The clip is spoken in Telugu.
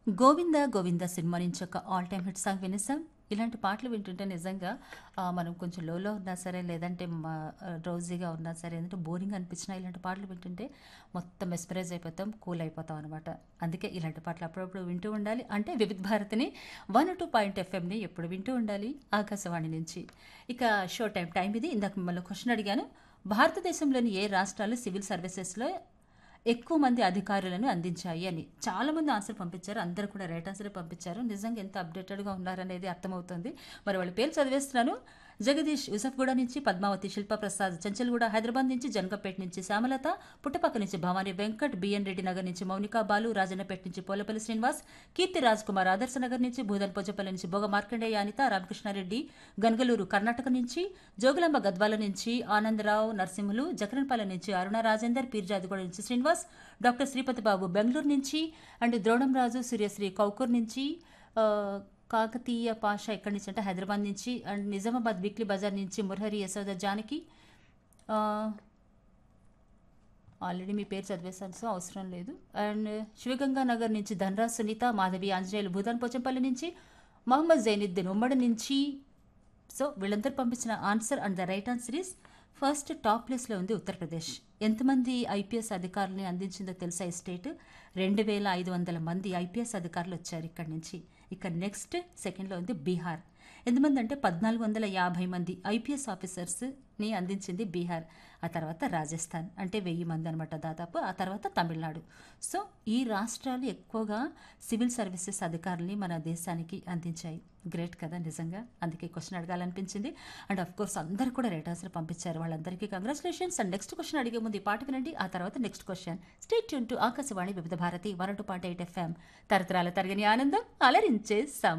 గోవింద గోవింద సినిమా నుంచి ఒక ఆల్ టైమ్ హిట్ సాంగ్ వినేసాం ఇలాంటి పాటలు వింటుంటే నిజంగా ఆ, మనం కొంచెం లోలో ఉన్నా సరే లేదంటే డ్రౌజీగా ఉన్నా సరే ఏంటంటే బోరింగ్ అనిపించినా ఇలాంటి పాటలు వింటుంటే మొత్తం మెస్పరైజ్ అయిపోతాం కూల్ అయిపోతాం అనమాట అందుకే ఇలాంటి పాటలు అప్పుడప్పుడు వింటూ ఉండాలి అంటే వివిధ భారతిని వన్ టూ పాయింట్ ఎఫ్ఎంని ఎప్పుడు వింటూ ఉండాలి ఆకాశవాణి నుంచి ఇక షో టైం టైం ఇది ఇందాక మిమ్మల్ని క్వశ్చన్ అడిగాను భారతదేశంలోని ఏ రాష్ట్రాలు సివిల్ సర్వీసెస్లో ఎక్కువ మంది అధికారులను అందించాయి అని చాలా మంది ఆన్సర్ పంపించారు అందరూ కూడా రైట్ ఆన్సర్ పంపించారు నిజంగా ఎంత అప్డేటెడ్గా ఉన్నారనేది అర్థమవుతుంది మరి వాళ్ళ పేరు చదివేస్తున్నాను జగదీష్ యూసఫ్గూడ నుంచి పద్మావతి శిల్పప్రసాద్ చంచల్గూడ హైదరాబాద్ నుంచి జనకపేట నుంచి శ్యామలత పుట్టపక్క నుంచి భవానీ వెంకట్ బిఎన్ రెడ్డి నగర్ నుంచి మౌనికా బాలు రాజన్నపేట నుంచి పోలపల్లి శ్రీనివాస్ కీర్తి రాజ్ కుమార్ ఆదర్శ నగర్ నుంచి భూదన్ పోచపల్లి నుంచి బోగ మార్కండేయ అనిత రామకృష్ణారెడ్డి గనగలూరు కర్ణాటక నుంచి జోగులాంబ గద్వాల నుంచి ఆనందరావు నరసింహులు జకరన్పాలెం నుంచి అరుణ రాజేందర్ పీర్జాదిగూడ నుంచి శ్రీనివాస్ డాక్టర్ శ్రీపతి బాబు బెంగళూరు నుంచి అండ్ ద్రోణం రాజు సూర్యశ్రీ కౌకూర్ నుంచి ఆ, కాకతీయ పాష ఎక్కడి నుంచి అంటే హైదరాబాద్ నుంచి అండ్ నిజామాబాద్ వీక్లీ బజార్ నుంచి మురహరి యశోద జానకి ఆ, ఆల్రెడీ మీ పేరు చదివేశాను సో అవసరం లేదు అండ్ శివగంగా నగర్ నుంచి ధనరాజ్ సునీత మాధవి ఆంజనేయులు భూదాన్ పోచంపల్లి నుంచి మహమ్మద్ జైనుద్దీన్ ఉమ్మడి నుంచి సో వీళ్ళందరూ పంపించిన answer and the right answer is first top ప్లేస్లో ఉంది ఉత్తరప్రదేశ్ ఎంతమంది ఐపీఎస్ అధికారులని అందించిందో తెలుసా ఈ స్టేట్ రెండు వేల ఐదు వందల మంది ఐపీఎస్ అధికారులు వచ్చారు ఇక్కడి నుంచి ఇక నెక్స్ట్ సెకండ్లో ఉంది బీహార్ ఎంతమంది అంటే పద్నాలుగు వందల యాభై మంది ఐపీఎస్ ఆఫీసర్స్ని అందించింది బీహార్ ఆ తర్వాత రాజస్థాన్ అంటే వెయ్యి మంది అనమాట దాదాపు ఆ తర్వాత తమిళనాడు సో ఈ రాష్ట్రాలు ఎక్కువగా సివిల్ సర్వీసెస్ అధికారుల్ని మన దేశానికి అందించాయి గ్రేట్ కదా నిజంగా అందుకే క్వశ్చన్ అడగాలనిపించింది అండ్ అఫ్ కోర్స్ అందరు కూడా రైట్ ఆన్సర్ పంపించారు వాళ్ళందరికీ కంగ్రాచులేషన్స్ అండ్ నెక్స్ట్ క్వశ్చన్ అడిగే ముందు ఈ పాట వినండి ఆ తర్వాత next question stay tuned to Akashvani Vividh Bharati one two point eight FM తరతరాల తరగని ఆనందం అలరించే సం